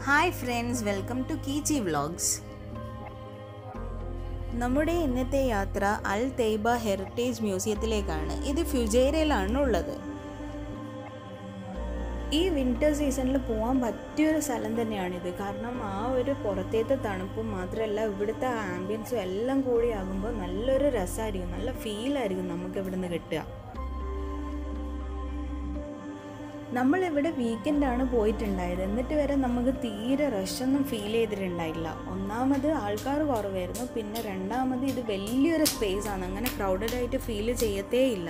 hi friends welcome to Keechi vlogs നമ്മുടെ ഇന്നത്തെ യാത്ര അൽ തൈബ ഹെറിറ്റേജ് മ്യൂസിയത്തിലേക്കാണ് ഇത് ഫ്യുജേരയിലാണ് ഉള്ളത് ഈ വിൻ്റർ സീസണിൽ പോകാൻ പറ്റിയൊരു സ്ഥലം തന്നെയാണിത് കാരണം ആ ഒരു പുറത്തേത്തെ തണുപ്പും മാത്രമല്ല ഇവിടുത്തെ ആംബിയൻസും എല്ലാം കൂടി ആകുമ്പോൾ നല്ലൊരു രസമായിരിക്കും നല്ല ഫീലായിരിക്കും നമുക്ക് ഇവിടുന്ന് കിട്ടുക നമ്മളിവിടെ വീക്കെൻഡാണ് പോയിട്ടുണ്ടായത് എന്നിട്ട് വരെ നമുക്ക് തീരെ റഷൊന്നും ഫീൽ ചെയ്തിട്ടുണ്ടായില്ല ഒന്നാമത് ആൾക്കാർ കുറവായിരുന്നു പിന്നെ രണ്ടാമത് ഇത് വലിയൊരു സ്പേസ് ആണ് അങ്ങനെ ക്രൗഡഡ് ആയിട്ട് ഫീൽ ചെയ്യത്തേ ഇല്ല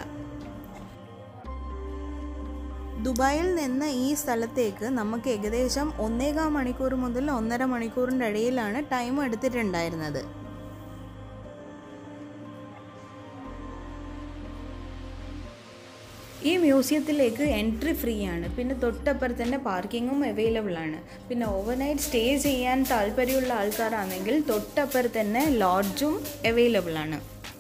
ദുബായിൽ നിന്ന് ഈ സ്ഥലത്തേക്ക് നമുക്ക് ഏകദേശം ഒന്നേകാൽ മണിക്കൂർ മുതൽ ഒന്നര മണിക്കൂറിൻ്റെ ഇടയിലാണ് ടൈം എടുത്തിട്ടുണ്ടായിരുന്നത് ഈ മ്യൂസിയത്തിലേക്ക് എൻട്രി ഫ്രീ ആണ് പിന്നെ തൊട്ടപ്പുറത്ത് തന്നെ പാർക്കിങ്ങും അവൈലബിൾ ആണ് പിന്നെ ഓവർനൈറ്റ് സ്റ്റേ ചെയ്യാൻ താല്പര്യമുള്ള ആൾക്കാരാണെങ്കിൽ തൊട്ടപ്പുറത്ത് തന്നെ ലോഡ്ജും അവൈലബിൾ ആണ്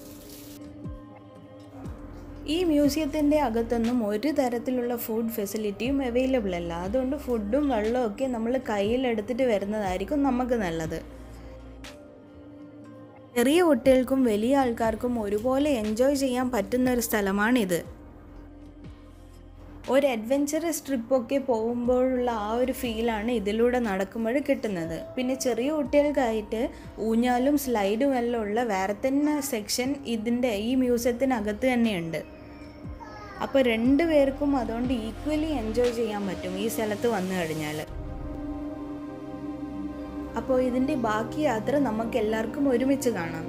ഈ മ്യൂസിയത്തിൻ്റെ അകത്തൊന്നും ഒരു തരത്തിലുള്ള ഫുഡ് ഫെസിലിറ്റിയും അവൈലബിൾ അല്ല അതുകൊണ്ട് ഫുഡും വെള്ളവും ഒക്കെ നമ്മൾ കയ്യിലെടുത്തിട്ട് വരുന്നതായിരിക്കും നമുക്ക് നല്ലത് ചെറിയ കുട്ടികൾക്കും വലിയ ആൾക്കാർക്കും ഒരുപോലെ എൻജോയ് ചെയ്യാൻ പറ്റുന്ന ഒരു സ്ഥലമാണിത് ഒരു അഡ്വഞ്ചറസ് ട്രിപ്പൊക്കെ പോകുമ്പോഴുള്ള ആ ഒരു ഫീലാണ് ഇതിലൂടെ നടക്കുമ്പോൾ കിട്ടുന്നത് പിന്നെ ചെറിയ കുട്ടികൾക്കായിട്ട് ഊഞ്ഞാലും സ്ലൈഡും എല്ലാം ഉള്ള വേറെ തന്നെ സെക്ഷൻ ഇതിൻ്റെ ഈ മ്യൂസിയത്തിനകത്ത് തന്നെയുണ്ട് അപ്പോൾ രണ്ട് പേർക്കും അതുകൊണ്ട് ഈക്വലി എൻജോയ് ചെയ്യാൻ പറ്റും ഈ സ്ഥലത്ത് വന്നു കഴിഞ്ഞാൽ അപ്പോൾ ഇതിൻ്റെ ബാക്കി യാത്ര നമുക്ക് എല്ലാവർക്കും ഒരുമിച്ച് കാണാം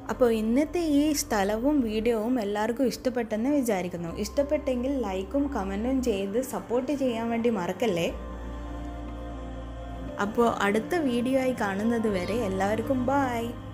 അപ്പോൾ ഇന്നത്തെ ഈ സ്ഥലവും വീഡിയോവും എല്ലാവർക്കും ഇഷ്ടപ്പെട്ടെന്ന് വിചാരിക്കുന്നു ഇഷ്ടപ്പെട്ടെങ്കിൽ ലൈക്കും കമൻറ്റും ചെയ്ത് സപ്പോർട്ട് ചെയ്യാൻ വേണ്ടി മറക്കല്ലേ അപ്പോൾ അടുത്ത വീഡിയോ ആയി കാണുന്നത് വരെ എല്ലാവർക്കും ബായ്